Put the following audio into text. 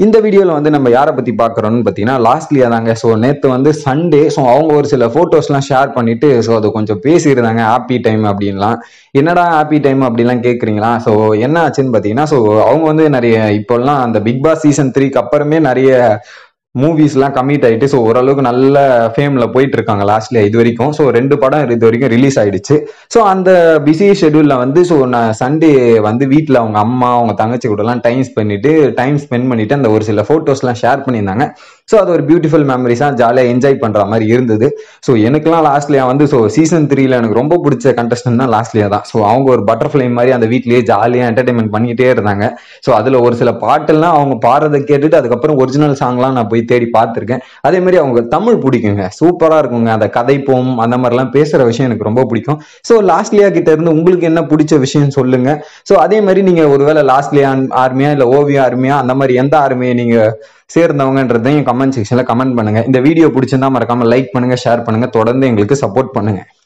இந்த வீடியோவில் வந்து நம்ம யாரை பற்றி பார்க்குறோம்னு பார்த்தீங்கன்னா லாஸ்ட்லியா தாங்க ஸோ நேற்று வந்து சண்டே ஸோ அவங்க ஒரு சில ஃபோட்டோஸ்லாம் ஷேர் பண்ணிட்டு ஸோ அது கொஞ்சம் பேசியிருந்தாங்க ஹாப்பி டைம் அப்படின்லாம் என்னடா ஹாப்பி டைம் அப்படிலாம் கேட்குறீங்களா ஸோ என்ன ஆச்சுன்னு பார்த்தீங்கன்னா ஸோ அவங்க வந்து நிறைய இப்போல்லாம் அந்த பிக் பாஸ் சீசன் த்ரீக்கு அப்புறமே நிறைய மூவிஸ்லாம் கம்மிட் ஆயிட்டு ஸோ ஓரளவுக்கு நல்ல ஃபேமில் போயிட்டு இருக்காங்க லாஸ்ட்ல இது வரைக்கும் ஸோ ரெண்டு படம் இது வரைக்கும் ரிலீஸ் ஆயிடுச்சு ஸோ அந்த பிஸி ஷெடியூலில் வந்து ஸோ நான் சண்டே வந்து வீட்டில் அவங்க அம்மா அவங்க தங்கச்சி கூடலாம் டைம் பண்ணிட்டு டைம் ஸ்பெண்ட் பண்ணிட்டு அந்த ஒரு சில ஃபோட்டோஸ்லாம் ஷேர் பண்ணியிருந்தாங்க ஸோ அது ஒரு பியூட்டிஃபுல் மெமரிஸாக ஜாலியாக என்ஜாய் பண்ணுற மாதிரி இருந்தது ஸோ எனக்குலாம் லாஸ்ட்லியா வந்து ஸோ சீசன் த்ரீல எனக்கு ரொம்ப பிடிச்ச கண்டஸ்டன் தான் லாஸ்ட்லியா தான் ஸோ அவங்க ஒரு பட்டர்ஃப்ளை மாதிரி அந்த வீட்லயே ஜாலியாக என்டர்டைன்மெண்ட் பண்ணிக்கிட்டே இருந்தாங்க ஸோ அதில் ஒரு சில பாட்டெல்லாம் அவங்க பாடுறதை கேட்டுட்டு அதுக்கப்புறம் ஒரிஜினல் சாங்லாம் நான் போய் தேடி பார்த்துருக்கேன் அதே மாதிரி அவங்க தமிழ் பிடிக்குங்க சூப்பராக இருக்குங்க அந்த கதைப்போம் அந்த மாதிரிலாம் பேசுகிற விஷயம் எனக்கு ரொம்ப பிடிக்கும் ஸோ லாஸ்ட்லியா கிட்ட இருந்து உங்களுக்கு என்ன பிடிச்ச விஷயம் சொல்லுங்க ஸோ அதே மாதிரி நீங்க ஒருவேளை லாஸ்ட்லியா ஆர்மியா இல்லை ஓவியா ஆர்மியா அந்த மாதிரி எந்த ஆர்மியை நீங்க சேர்ந்தவங்கன்றதையும் கமெண்ட் செக்ஷன்ல கமெண்ட் பண்ணுங்க இந்த வீடியோ பிடிச்சிருந்தா மறக்காம லைக் பண்ணுங்க ஷேர் பண்ணுங்க தொடர்ந்து எங்களுக்கு சப்போர்ட் பண்ணுங்க